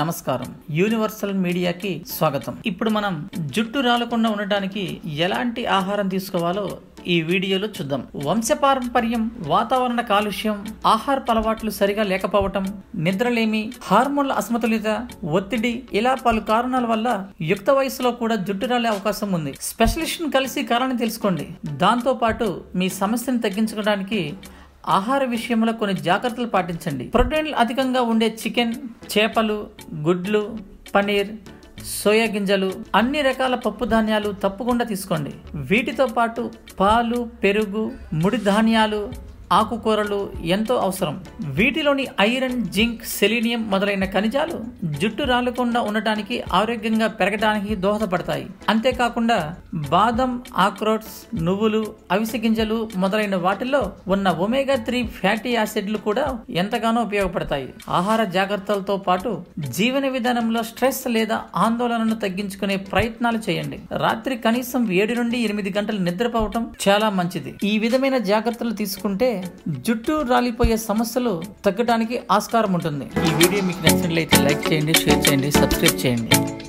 నమస్కారం యూనివర్సల్ మీడియాకి స్వాగతం ఇప్పుడు మనం జుట్టు రాలకుండా ఉండటానికి ఎలాంటి ఆహారం తీసుకోవాలో ఈ వీడియోలో చూద్దాం వంశపారంపర్యం వాతావరణ కాలుష్యం ఆహార అలవాట్లు సరిగా లేకపోవటం నిద్రలేమి హార్మోన్ల అసమతులిత ఒత్తిడి ఇలా పలు కారణాల వల్ల యుక్త వయసులో కూడా జుట్టు రాలే అవకాశం ఉంది స్పెషలిస్ట్ కలిసి కారణం తెలుసుకోండి దాంతో పాటు మీ సమస్యను తగ్గించుకోవడానికి ఆహార విషయంలో కొన్ని జాగ్రత్తలు పాటించండి ప్రోటీన్లు అధికంగా ఉండే చికెన్ చేపలు గుడ్లు పనీర్ సోయా గింజలు అన్ని రకాల పప్పు ధాన్యాలు తప్పకుండా తీసుకోండి వీటితో పాటు పాలు పెరుగు ముడి ధాన్యాలు ఆకుకూరలు ఎంతో అవసరం వీటిలోని ఐరన్ జింక్ సెలీనియం మొదలైన ఖనిజాలు జుట్టు రాలకుండా ఉండటానికి ఆరోగ్యంగా పెరగడానికి దోహదపడతాయి అంతేకాకుండా బాదం ఆక్రోట్స్ నువ్వులు అవిసె గింజలు మొదలైన వాటిల్లో ఉన్న ఒమేగా త్రీ ఫ్యాటీ యాసిడ్లు కూడా ఎంతగానో ఉపయోగపడతాయి ఆహార జాగ్రత్తలతో పాటు జీవన విధానంలో స్ట్రెస్ లేదా ఆందోళనను తగ్గించుకునే ప్రయత్నాలు చేయండి రాత్రి కనీసం ఏడు నుండి ఎనిమిది గంటలు నిద్రపోవటం చాలా మంచిది ఈ విధమైన జాగ్రత్తలు తీసుకుంటే జుట్టు రాలిపోయే సమస్యలు తగ్గడానికి ఆస్కారం ఉంటుంది ఈ వీడియో మీకు నచ్చినట్లయితే లైక్ చేయండి షేర్ చేయండి సబ్స్క్రైబ్ చేయండి